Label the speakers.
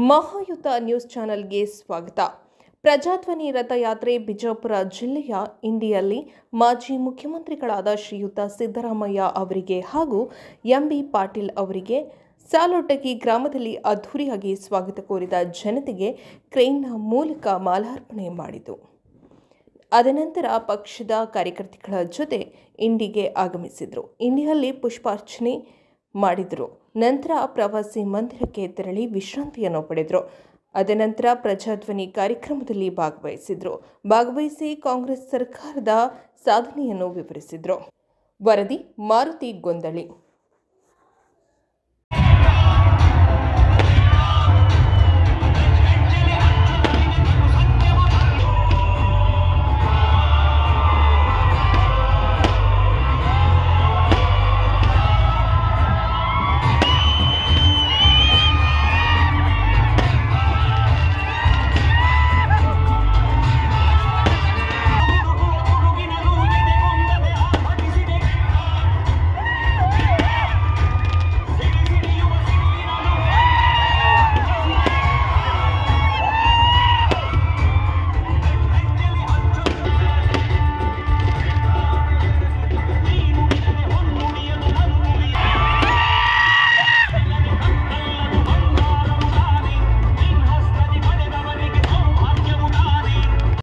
Speaker 1: ಮಹಾಯುತ news ಚಾನೆಲ್ಗೆ ಸ್ವಾಗತ ಪ್ರಜಾಧ್ವನಿ ರಥಯಾತ್ರೆ ಬಿಜಾಪುರ ಜಿಲ್ಲೆಯ ಇಂಡಿಯಲ್ಲಿ ಮಾಜಿ ಮುಖ್ಯಮಂತ್ರಿಗಳಾದ ಶ್ರೀಯುತ ಸಿದ್ದರಾಮಯ್ಯ ಅವರಿಗೆ ಹಾಗೂ ಎಂಬಿ ಪಾಟೀಲ್ ಅವರಿಗೆ ಸಾಲೊಟಗಿ ಗ್ರಾಮದಲ್ಲಿ ಅದ್ಧೂರಿಯಾಗಿ ಸ್ವಾಗತ ಕೋರಿದ ಜನತೆಗೆ ಕ್ರೇನ್ನ ಮೂಲಕ ಮಾಲಾರ್ಪಣೆ ಮಾಡಿತು ಅದನಂತರ ಪಕ್ಷದ ಕಾರ್ಯಕರ್ತೆಗಳ ಜೊತೆ ಇಂಡಿಗೆ ಆಗಮಿಸಿದರು ಇಂಡಿಯಲ್ಲಿ ಪುಷ್ಪಾರ್ಚನೆ ಮಾಡಿದರು ನಂತರ ಪ್ರವಾಸಿ ಮಂದಿರಕ್ಕೆ ತೆರಳಿ ವಿಶ್ರಾಂತಿಯನ್ನು ಪಡೆದರು ಅದನಂತರ ಪ್ರಜಾಧ್ವನಿ ಕಾರ್ಯಕ್ರಮದಲ್ಲಿ ಭಾಗವಹಿಸಿದರು ಭಾಗವಹಿಸಿ ಕಾಂಗ್ರೆಸ್ ಸರ್ಕಾರದ ಸಾಧನೆಯನ್ನು ವಿವರಿಸಿದರು ವರದಿ ಮಾರುತಿ ಗೊಂದಳಿ